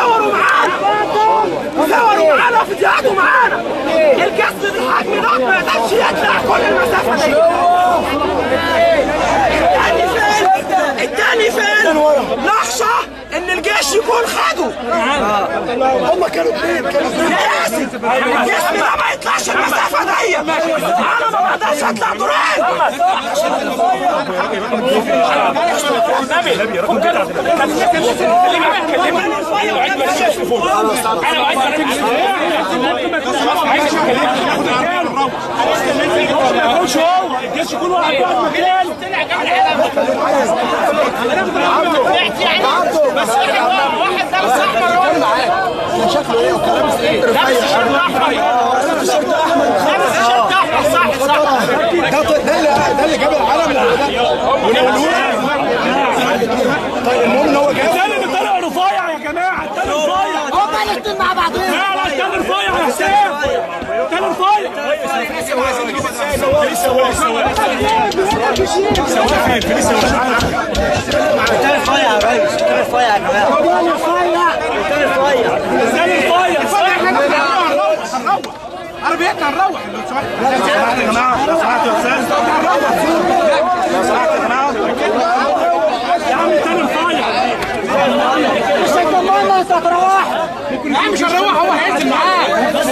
صوروا معانا صوروا معانا فيديوهاتوا معانا الجسم بالحجم ده ما يقدرش يطلع كل المسافه دي التاني فين؟ التاني فين؟ نخشى ان الجيش يكون خده هم كانوا اثنين كانوا اثنين يا ياسر الجسم ده ما يطلعش المسافه دي انا ما بقدرش اطلع دورين الجيش يكون واحد مكانه بس واحد لابس احمر كان شكله ايه وكان لابس ايه؟ ده ده اللي ده اللي جاب العلم طيب المهم ان هو جاب الثاني اللي طلع رفيع يا جماعه الثاني رفيع هما الاثنين مع بعضهم لا لا الثاني رفيع يا حسام الثاني رفيع الثاني رفيع عربيتنا نروح لو سمحت لو سمحت يا جماعه لو سمحت يا استاذ لو سمحت يا جماعه يا عم الثاني رفيع لا مش هنروح هو هينزل معاه بس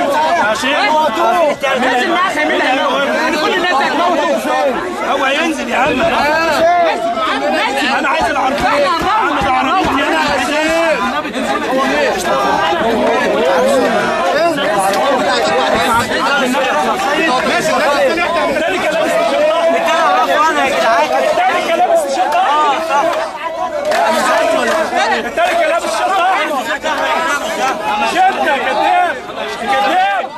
هينزل معاه هيعملها يعني كل الناس هتموت هو هينزل يا عم انا عايز العربيه عم العربيه انا عايز الثاني كان لابس التاني كان لابس الشرطة التاني كان لابس الشرطة شرطة كذاب كذاب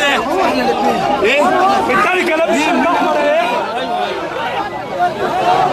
التاني كان لابس الشرطة احمر ايه